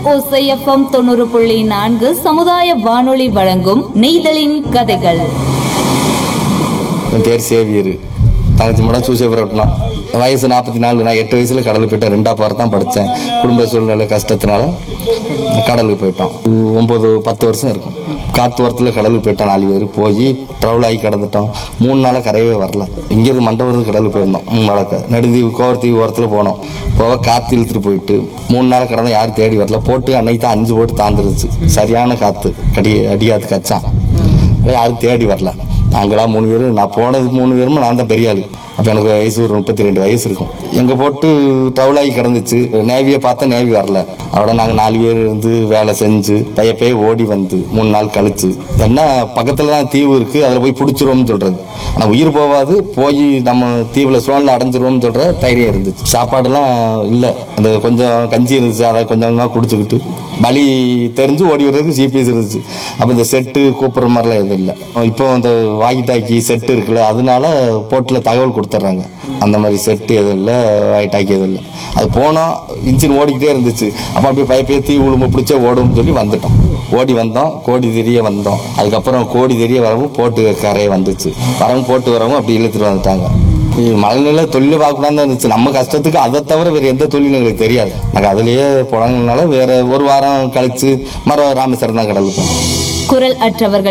ஓசைஎஃப்எம் தொண்ணூறு புள்ளி நான்கு சமுதாய வானொலி வழங்கும் நெய்தலின் கதைகள் என் பேர் சேவியர் தங்கச்சி மட்டும் சூசேபுரம் வயசு நாற்பத்தி நாலு நான் எட்டு வயசுல கடலுக்கு போயிட்டேன் ரெண்டா பார் தான் படித்தேன் குடும்ப சூழ்நிலை கஷ்டத்தினால கடலுக்கு போயிட்டோம் ஒம்பது பத்து வருஷம் இருக்கும் காத்து வாரத்தில் கடலுக்கு போயிட்டோம் நாலு பேர் போய் ட்ராவல் ஆகி கடந்துட்டோம் மூணு நாளாக கரையவே வரல இங்கேருந்து மண்டபம் கடலுக்கு போயிருந்தோம் மூணு நாளைக்கு நடுந்தீவு கோவர்த்தீவு ஓரத்தில் போனோம் போக காற்று இழுத்துட்டு போயிட்டு மூணு நாள் கடந்த யாரும் தேடி வரல போட்டு அன்னைக்கு தான் அஞ்சு போட்டு தாந்துருச்சு சரியான காற்று கடி அடியாத்து கச்சான் யாரும் தேடி வரல நாங்களாம் மூணு பேரும் நான் போனது மூணு பேரும் நான் தான் பெரிய ஆளு அப்போ எனக்கு வயசு ஒரு முப்பத்தி ரெண்டு வயசு இருக்கும் எங்கே போட்டு டவுலாகி கிடந்துச்சு நேவியை பார்த்தா நேவி வரல அவட நாங்கள் நாலு பேர் இருந்து வேலை செஞ்சு பைய பைய ஓடி வந்து மூணு நாள் கழிச்சு என்ன பக்கத்தில் தான் தீவு இருக்குது அதில் போய் பிடிச்சிருவோம்னு சொல்கிறது ஆனால் உயிர் போகாது போய் நம்ம தீவில் சோழில் அடைஞ்சிருவோம்னு சொல்கிற தைரியம் இருந்துச்சு சாப்பாடுலாம் இல்லை அந்த கொஞ்சம் கஞ்சி இருந்துச்சு அதை கொஞ்சம் கொஞ்சமாக குடிச்சுக்கிட்டு பலி தெரிஞ்சு ஓடி வர்றதுக்கு ஜிபிஎஸ் இருந்துச்சு அப்போ இந்த செட்டு கூப்பிட்ற மாதிரிலாம் எதுவும் இல்லை இப்போ இந்த வாக்கி டாக்கி செட்டு இருக்குல்ல அதனால போட்டில் தகவல் கொடுத்துட்றாங்க அந்த மாதிரி செட்டு எதுவும் இல்லை வாக்கி டாக்கி எதுவும் இல்லை அது போனோம் இன்ஜின் ஓடிக்கிட்டே இருந்துச்சு அப்போ அப்படியே பயப்பே தீ உழும்பு பிடிச்சே ஓடும்னு சொல்லி வந்துட்டோம் ஓடி வந்தோம் கோடி தெரிய வந்தோம் அதுக்கப்புறம் கோடி தெரிய வரவும் போட்டு கரையை வந்துச்சு வரவும் போட்டு வரவும் அப்படி இழுத்துட்டு வந்துட்டாங்க மழைநிலை தொழில் பார்க்கக்கூடாது இருந்துச்சு நம்ம கஷ்டத்துக்கு அதை தவிர வேறு எந்த தொழிலும் எங்களுக்கு தெரியாது நாங்கள் அதுலேயே புழங்கினால வேற ஒரு வாரம் கழிச்சு மறு ராமேஸ்வரம் தான் கடலுக்கு போனோம் குரல் அற்றவர்கள்